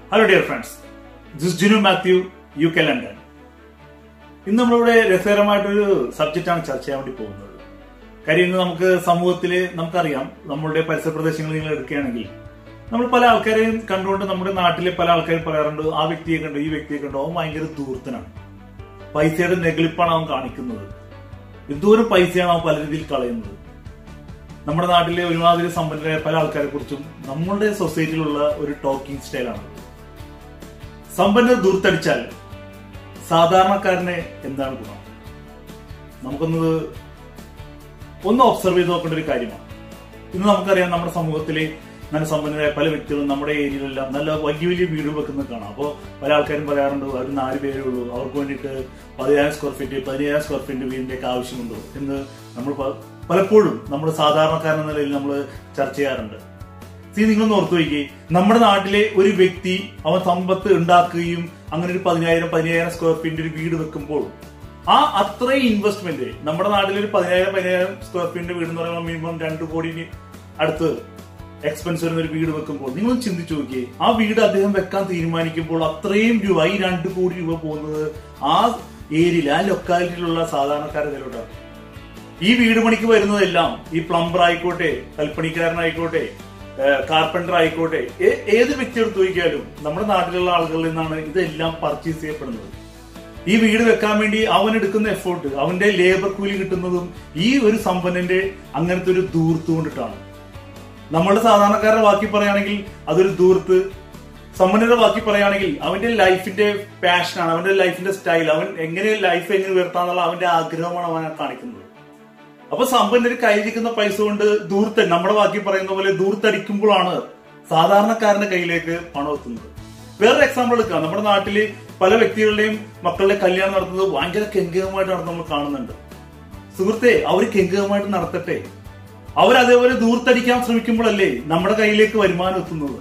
hello dear friends this Jinu Mathew U K London ഇന്ന് നമ്മളിവിടെ രസകരമായിട്ടൊരു സബ്ജക്റ്റാണ് ചർച്ച ചെയ്യാൻ വേണ്ടി പോകുന്നത് കാര്യം ഇന്ന് നമുക്ക് സമൂഹത്തിൽ നമുക്കറിയാം നമ്മളുടെ പരിസര പ്രദേശങ്ങൾ നിങ്ങൾ എടുക്കുകയാണെങ്കിൽ നമ്മൾ പല ആൾക്കാരെയും കണ്ടുകൊണ്ട് നമ്മുടെ നാട്ടിലെ പല ആൾക്കാരും പറയാറുണ്ട് ആ വ്യക്തിയെ കണ്ടോ ഈ വ്യക്തിയെ കണ്ടോ അവൻ ഭയങ്കര ദൂർത്തനാണ് പൈസയുടെ നെഗളിപ്പാണ് അവൻ കാണിക്കുന്നത് എന്തോരം പൈസയാണ് അവൻ പല രീതിയിൽ കളയുന്നത് നമ്മുടെ നാട്ടിലെ ഒരുമാതിരി സമ്പന്നരായ പല ആൾക്കാരെ കുറിച്ചും നമ്മളുടെ സൊസൈറ്റിയിലുള്ള ഒരു ടോക്കിംഗ് സ്റ്റൈലാണ് സമ്പന്നർ ദൂർത്തടിച്ചാൽ സാധാരണക്കാരന് എന്താണ് ഗുണം നമുക്കൊന്ന് ഒന്ന് ഒബ്സർവ് ചെയ്ത് നോക്കേണ്ട ഒരു കാര്യമാണ് ഇന്ന് നമുക്കറിയാം നമ്മുടെ സമൂഹത്തിലെ നല്ല സമ്പന്നരായ പല വ്യക്തികളും നമ്മുടെ ഏരിയയിലെല്ലാം നല്ല വലിയ വലിയ വീടുകൾ വെക്കുന്നത് കാണാം അപ്പോൾ പല ആൾക്കാരും പറയാറുണ്ട് അവർ നാല് പേരേ ഉള്ളൂ അവർക്ക് വേണ്ടിയിട്ട് പതിനായിരം സ്ക്വയർ ഫീറ്റ് പതിനായിരം സ്ക്വയർ ഫീറ്റ് വീടിന്റെ ഒക്കെ ആവശ്യമുണ്ടോ എന്ന് നമ്മൾ പ- പലപ്പോഴും നമ്മൾ സാധാരണക്കാരൻ എന്ന നിലയിൽ നമ്മൾ ചർച്ച ചെയ്യാറുണ്ട് സി നിങ്ങൾ ഓർത്തു വയ്ക്കേ നമ്മുടെ നാട്ടിലെ ഒരു വ്യക്തി അവൻ സമ്പത്ത് ഉണ്ടാക്കുകയും അങ്ങനെ ഒരു പതിനായിരം പതിനായിരം സ്ക്വയർ ഫീറ്റ് ഒരു വീട് വെക്കുമ്പോൾ ആ അത്രയും ഇൻവെസ്റ്റ്മെന്റ് നമ്മുടെ നാട്ടിൽ ഒരു പതിനായിരം പതിനായിരം സ്ക്വയർ ഫീറ്റിന്റെ വീട് എന്ന് പറയുമ്പോൾ മിനിമം രണ്ട് കോടിന് അടുത്ത് എക്സ്പെൻസ് വരുന്ന ഒരു വീട് വെക്കുമ്പോൾ നിങ്ങൾ ചിന്തിച്ചു നോക്കിയേ ആ വീട് അദ്ദേഹം വെക്കാൻ തീരുമാനിക്കുമ്പോൾ അത്രയും രൂപ ഈ രണ്ട് കോടി രൂപ പോകുന്നത് ആ ഏരിയയിൽ ആ ലൊക്കാലിറ്റിയിലുള്ള സാധാരണക്കാരുടെ കയ്യിലോട്ടാണ് ഈ വീട് പണിക്ക് വരുന്നതെല്ലാം ഈ പ്ലംബർ ആയിക്കോട്ടെ കൽപ്പണിക്കാരനായിക്കോട്ടെ കാർപ്പൻറ്റർ ആയിക്കോട്ടെ ഏ- ഏത് വ്യക്തി എടുത്ത് ചോദിക്കാലും നമ്മുടെ നാട്ടിലുള്ള ആളുകളിൽ നിന്നാണ് ഇതെല്ലാം പർച്ചേസ് ചെയ്യപ്പെടുന്നത് ഈ വീട് വെക്കാൻ വേണ്ടി അവൻ എടുക്കുന്ന എഫേർട്ട് അവന്റെ ലേബർ കൂലി കിട്ടുന്നതും ഈ ഒരു സമ്പന്നന്റെ അങ്ങനത്തെ ഒരു ദൂർത്ത് കൊണ്ടിട്ടാണ് നമ്മുടെ സാധാരണക്കാരുടെ ബാക്കി പറയുകയാണെങ്കിൽ അതൊരു ദൂർത്ത് സമ്പന്നരുടെ ബാക്കി പറയുകയാണെങ്കിൽ അവന്റെ ലൈഫിന്റെ പാഷനാണ് അവന്റെ ലൈഫിന്റെ സ്റ്റൈൽ അവൻ എങ്ങനെ ലൈഫ് എങ്ങനെ ഉയർത്താന്നുള്ള അവന്റെ ആഗ്രഹമാണ് അവൻ കാണിക്കുന്നത് അപ്പൊ സമ്പന്നര് കയ്യിരിക്കുന്ന പൈസ കൊണ്ട് ദൂർത്ത് നമ്മുടെ ബാക്കി പറയുന്ന പോലെ ദൂർത്തടിക്കുമ്പോഴാണ് സാധാരണക്കാരന്റെ കയ്യിലേക്ക് പണം എത്തുന്നത് വേറൊരു എക്സാമ്പിൾ എടുക്കാം നമ്മുടെ നാട്ടില് പല വ്യക്തികളുടെയും മക്കളുടെ കല്യാണം നടത്തുന്നത് ഭയങ്കര കെങ്കേഹമായിട്ടാണ് നമ്മൾ കാണുന്നുണ്ട് സുഹൃത്തെ അവർ കെങ്കേഹമായിട്ട് നടത്തട്ടെ അവർ അതേപോലെ ദൂർത്തടിക്കാൻ ശ്രമിക്കുമ്പോഴല്ലേ നമ്മുടെ കയ്യിലേക്ക് വരുമാനം എത്തുന്നത്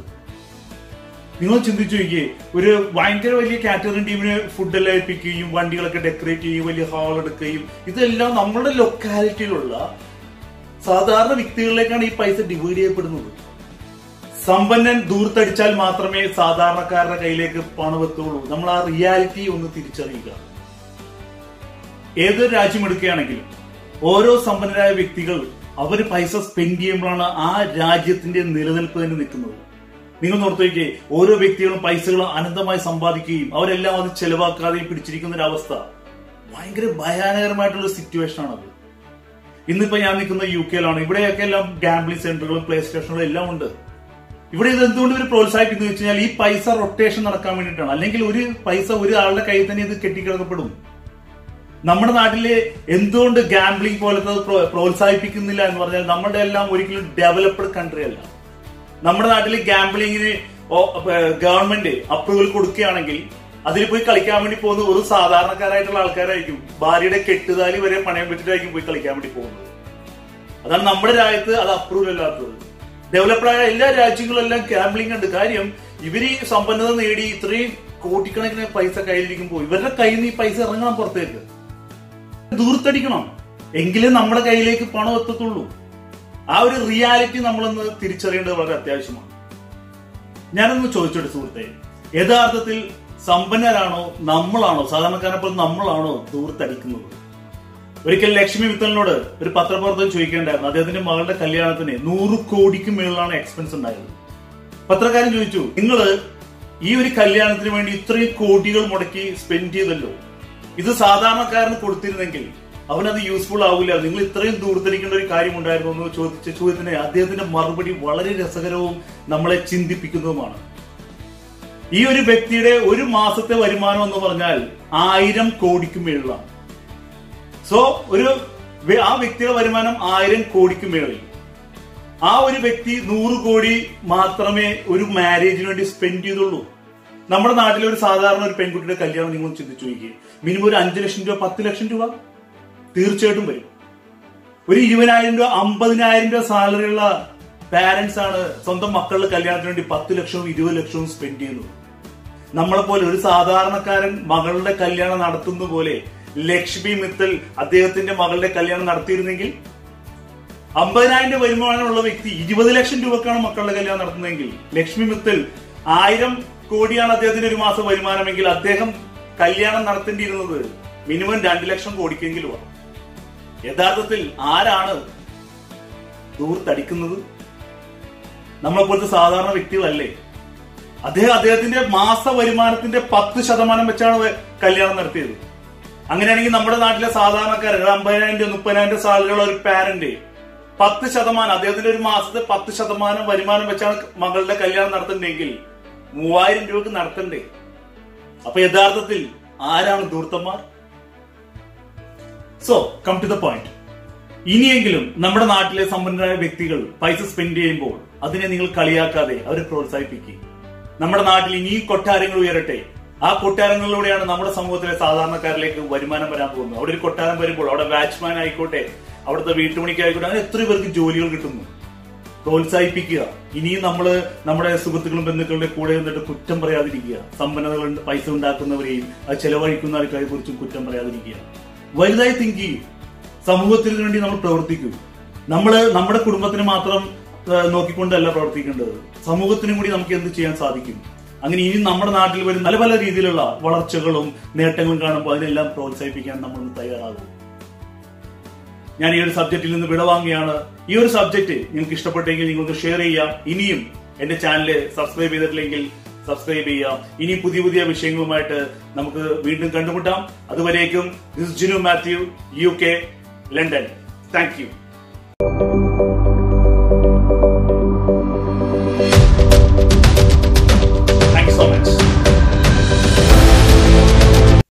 നിങ്ങൾ ചിന്തിച്ചു നോക്കിയേ ഒരു ഭയങ്കര വലിയ കാറ്ററിംഗ് ടീമിന് ഫുഡ് എല്ലാം ഏൽപ്പിക്കുകയും വണ്ടികളൊക്കെ ഡെക്കറേറ്റ് ചെയ്യുകയും വലിയ ഹാൾ എടുക്കുകയും ഇതെല്ലാം നമ്മുടെ ലൊക്കാലിറ്റിയിലുള്ള സാധാരണ വ്യക്തികളിലേക്കാണ് ഈ പൈസ ഡിവൈഡ് ചെയ്യപ്പെടുന്നത് സമ്പന്നൻ ദൂർത്തടിച്ചാൽ മാത്രമേ സാധാരണക്കാരുടെ കയ്യിലേക്ക് പണം എത്തുള്ളൂ നമ്മൾ ആ റിയാലിറ്റി ഒന്ന് തിരിച്ചറിയുക ഏതൊരു രാജ്യം എടുക്കുകയാണെങ്കിലും ഓരോ സമ്പന്നരായ വ്യക്തികൾ അവർ പൈസ സ്പെൻഡ് ചെയ്യുമ്പോഴാണ് ആ രാജ്യത്തിന്റെ നിലനിൽപ്പ് തന്നെ നിൽക്കുന്നത് നിങ്ങൾ ഓർത്തു നോക്കിയേ ഓരോ വ്യക്തികളും പൈസകൾ അനന്തമായി സമ്പാദിക്കുകയും അവരെല്ലാം അത് ചെലവാക്കാതെയും പിടിച്ചിരിക്കുന്ന ഒരു അവസ്ഥ ഭയങ്കര ഭയാനകരമായിട്ടുള്ള സിറ്റുവേഷൻ ആണത് ഇന്നിപ്പോ ഞാൻ നിൽക്കുന്ന യു കെയിലാണ് ഇവിടെയൊക്കെ എല്ലാം ഗാംബ്ലിംഗ് സെന്ററുകളും പ്ലേ സ്റ്റേഷനുകളും എല്ലാം ഉണ്ട് ഇവിടെ ഇത് എന്തുകൊണ്ട് ഇവർ പ്രോത്സാഹിപ്പിക്കുന്നു വെച്ച് കഴിഞ്ഞാൽ ഈ പൈസ റൊട്ടേഷൻ നടക്കാൻ വേണ്ടിയിട്ടാണ് അല്ലെങ്കിൽ ഒരു പൈസ ഒരു ആളുടെ കയ്യിൽ തന്നെ ഇത് കെട്ടിക്കിടക്കപ്പെടും നമ്മുടെ നാട്ടില് എന്തുകൊണ്ട് ഗാംബ്ലിംഗ് പോലത്തെ പ്രോ- പ്രോത്സാഹിപ്പിക്കുന്നില്ല എന്ന് പറഞ്ഞാൽ നമ്മുടെ എല്ലാം ഒരിക്കലും ഡെവലപ്ഡ് കൺട്രി അല്ല നമ്മുടെ നാട്ടിൽ ഗാംബ്ലിങ്ങിന് ഗവൺമെന്റ് അപ്രൂവൽ കൊടുക്കുകയാണെങ്കിൽ അതിൽ പോയി കളിക്കാൻ വേണ്ടി പോകുന്നത് ഒരു സാധാരണക്കാരായിട്ടുള്ള ആൾക്കാരായിരിക്കും ഭാര്യയുടെ കെട്ടുതാലി വരെ പണയം വെച്ചിട്ടായിരിക്കും പോയി കളിക്കാൻ വേണ്ടി പോകുന്നത് അതാണ് നമ്മുടെ രാജ്യത്ത് അത് അപ്രൂവൽ അല്ലാത്തത് ഡെവലപ്ഡ് ആയ എല്ലാ രാജ്യങ്ങളെല്ലാം ഗാംബ്ലിംഗ് ഉണ്ട് കാര്യം ഇവര് ഈ സമ്പന്നത നേടി ഇത്രയും കോടിക്കണക്കിന് പൈസ കയ്യിലിരിക്കുമ്പോൾ ഇവരുടെ കയ്യിൽ നിന്ന് ഈ പൈസ ഇറങ്ങണം പുറത്തേക്ക് ദൂർത്തടിക്കണം എങ്കിലേ നമ്മുടെ കയ്യിലേക്ക് പണം എത്തത്തുള്ളൂ ആ ഒരു റിയാലിറ്റി നമ്മളൊന്ന് തിരിച്ചറിയേണ്ടത് വളരെ അത്യാവശ്യമാണ് ഞാനൊന്ന് ചോദിച്ചോട്ടെ സുഹൃത്തെ യഥാർത്ഥത്തിൽ സമ്പന്നരാണോ നമ്മളാണോ സാധാരണക്കാരെ പോലെ നമ്മളാണോ ദൂർത്തടിക്കുന്നത് ഒരിക്കൽ ലക്ഷ്മി മിത്തലിനോട് ഒരു പത്രപ്രവർത്തകൻ ചോദിക്കേണ്ടായിരുന്നു അദ്ദേഹത്തിന്റെ മകളുടെ കല്യാണത്തിന് നൂറ് കോടിക്ക് മേളിലാണ് എക്സ്പെൻസ് ഉണ്ടായത് പത്രക്കാരൻ ചോദിച്ചു നിങ്ങള് ഈ ഒരു കല്യാണത്തിന് വേണ്ടി ഇത്രയും കോടികൾ മുടക്കി സ്പെൻഡ് ചെയ്തല്ലോ ഇത് സാധാരണക്കാരന് കൊടുത്തിരുന്നെങ്കിൽ അവനത് യൂസ്ഫുൾ ആവില്ല നിങ്ങൾ ഇത്രയും ദൂരത്തിരിക്കേണ്ട ഒരു കാര്യം ഉണ്ടായിരുന്നു എന്ന് ചോദിച്ച ചോദ്യത്തിന് അദ്ദേഹത്തിന്റെ മറുപടി വളരെ രസകരവും നമ്മളെ ചിന്തിപ്പിക്കുന്നതുമാണ് ഈ ഒരു വ്യക്തിയുടെ ഒരു മാസത്തെ വരുമാനം എന്ന് പറഞ്ഞാൽ ആയിരം കോടിക്ക് മേളിലാണ് സോ ഒരു വ്യ- ആ വ്യക്തിയുടെ വരുമാനം ആയിരം കോടിക്ക് മേളിൽ ആ ഒരു വ്യക്തി നൂറ് കോടി മാത്രമേ ഒരു മാരേജിന് വേണ്ടി സ്പെൻഡ് ചെയ്തുള്ളൂ നമ്മുടെ നാട്ടിലെ ഒരു സാധാരണ ഒരു പെൺകുട്ടിയുടെ കല്യാണം നിങ്ങൾ ചിന്തിച്ചു നോക്കിയേ മിനിമം ഒരു അഞ്ചു ലക്ഷം രൂപ പത്ത് ലക്ഷം രൂപ തീർച്ചയായിട്ടും വരും ഒരു ഇരുപതിനായിരം രൂപ അമ്പതിനായിരം രൂപ സാലറി ഉള്ള പാരന്റ്സ് ആണ് സ്വന്തം മക്കളുടെ കല്യാണത്തിന് വേണ്ടി പത്ത് ലക്ഷവും ഇരുപത് ലക്ഷവും സ്പെൻഡ് ചെയ്യുന്നത് നമ്മളെ പോലെ ഒരു സാധാരണക്കാരൻ മകളുടെ കല്യാണം നടത്തുന്ന പോലെ ലക്ഷ്മി മിത്തൽ അദ്ദേഹത്തിന്റെ മകളുടെ കല്യാണം നടത്തിയിരുന്നെങ്കിൽ അമ്പതിനായിരം രൂപ വരുമാനമുള്ള വ്യക്തി ഇരുപത് ലക്ഷം രൂപക്കാണ് മക്കളുടെ കല്യാണം നടത്തുന്നതെങ്കിൽ ലക്ഷ്മി മിത്തൽ ആയിരം കോടിയാണ് അദ്ദേഹത്തിന്റെ ഒരു മാസം വരുമാനമെങ്കിൽ അദ്ദേഹം കല്യാണം നടത്തേണ്ടിയിരുന്നത് മിനിമം രണ്ട് ലക്ഷം കോടിക്കെങ്കിലുമാണ് യഥാർത്ഥത്തിൽ ആരാണ് ദൂർത്തടിക്കുന്നത് നമ്മളെ പോലത്തെ സാധാരണ വ്യക്തികളല്ലേ അദ്ദേഹം അദ്ദേഹത്തിന്റെ മാസ വരുമാനത്തിന്റെ പത്ത് ശതമാനം വെച്ചാണ് വ- കല്യാണം നടത്തിയത് അങ്ങനെയാണെങ്കിൽ നമ്മുടെ നാട്ടിലെ സാധാരണക്കാരൻ ഒരു അമ്പതിനായിരം രൂപ മുപ്പതിനായിരം രൂപ സാലറിയുള്ള ഒരു പാരന്റ് പത്ത് ശതമാനം അദ്ദേഹത്തിന്റെ ഒരു മാസത്തെ പത്ത് ശതമാനം വരുമാനം വെച്ചാണ് മകളുടെ കല്യാണം നടത്തുന്നതെങ്കിൽ മൂവായിരം രൂപക്ക് നടത്തണ്ടേ അപ്പൊ യഥാർത്ഥത്തിൽ ആരാണ് ധൂർത്തന്മാർ so come to the point ഇനിയെങ്കിലും നമ്മുടെ നാട്ടിലെ സമ്പന്നരായ വ്യക്തികൾ പൈസ സ്പെൻഡ് ചെയ്യുമ്പോൾ അതിനെ നിങ്ങൾ കളിയാക്കാതെ അവരെ പ്രോത്സാഹിപ്പിക്കുക നമ്മുടെ നാട്ടിൽ ഇനിയും കൊട്ടാരങ്ങൾ ഉയരട്ടെ ആ കൊട്ടാരങ്ങളിലൂടെയാണ് നമ്മുടെ സമൂഹത്തിലെ സാധാരണക്കാരിലേക്ക് വരുമാനം വരാൻ പോകുന്നത് അവിടെ ഒരു കൊട്ടാരം വരുമ്പോൾ അവിടെ വാച്ച്മാൻ ആയിക്കോട്ടെ അവിടുത്തെ വീട്ടുപണിക്കായിക്കോട്ടെ അങ്ങനെ എത്ര പേർക്ക് ജോലികൾ കിട്ടുന്നു പ്രോത്സാഹിപ്പിക്കുക ഇനിയും നമ്മള് നമ്മുടെ സുഹൃത്തുക്കളും ബന്ധുക്കളുടെ കൂടെ നിന്നിട്ട് കുറ്റം പറയാതിരിക്കുക സമ്പന്നതകൾ പൈസ ഉണ്ടാക്കുന്നവരെയും അത് ചെലവഴിക്കുന്ന ആൾക്കാരെ കുറിച്ചും കുറ്റം പറയാതിരിക്കുക വലുതായി തിങ്ക് ചെയ്യും സമൂഹത്തിന് വേണ്ടി നമ്മൾ പ്രവർത്തിക്കും നമ്മള് നമ്മുടെ കുടുംബത്തിന് മാത്രം ആ, നോക്കിക്കൊണ്ടല്ല പ്രവർത്തിക്കേണ്ടത് സമൂഹത്തിനും കൂടി നമുക്ക് എന്ത് ചെയ്യാൻ സാധിക്കും അങ്ങനെ ഇനി നമ്മുടെ നാട്ടിൽ വരുന്ന പല പല രീതിയിലുള്ള വളർച്ചകളും നേട്ടങ്ങളും കാണുമ്പോൾ അതിനെല്ലാം പ്രോത്സാഹിപ്പിക്കാൻ നമ്മൾ തയ്യാറാകും ഞാൻ ഈ ഒരു സബ്ജക്റ്റിൽ നിന്ന് വിടവാങ്ങിയാണ് ഈ ഒരു സബ്ജക്റ്റ് നിങ്ങൾക്ക് ഇഷ്ടപ്പെട്ടെങ്കിൽ നിങ്ങൾക്ക് ഷെയർ ചെയ്യാം ഇനിയും എന്റെ ചാനൽ സബ്സ്ക്രൈബ് ചെയ്തിട്ടില്ലെങ്കിൽ സബ്സ്ക്രൈബ് ചെയ്യാം ഇനി പുതിയ പുതിയ വിഷയങ്ങളുമായിട്ട് നമുക്ക് വീണ്ടും കണ്ടുമുട്ടാം അതുവരേക്കും this Jinu Mathew U K London thank U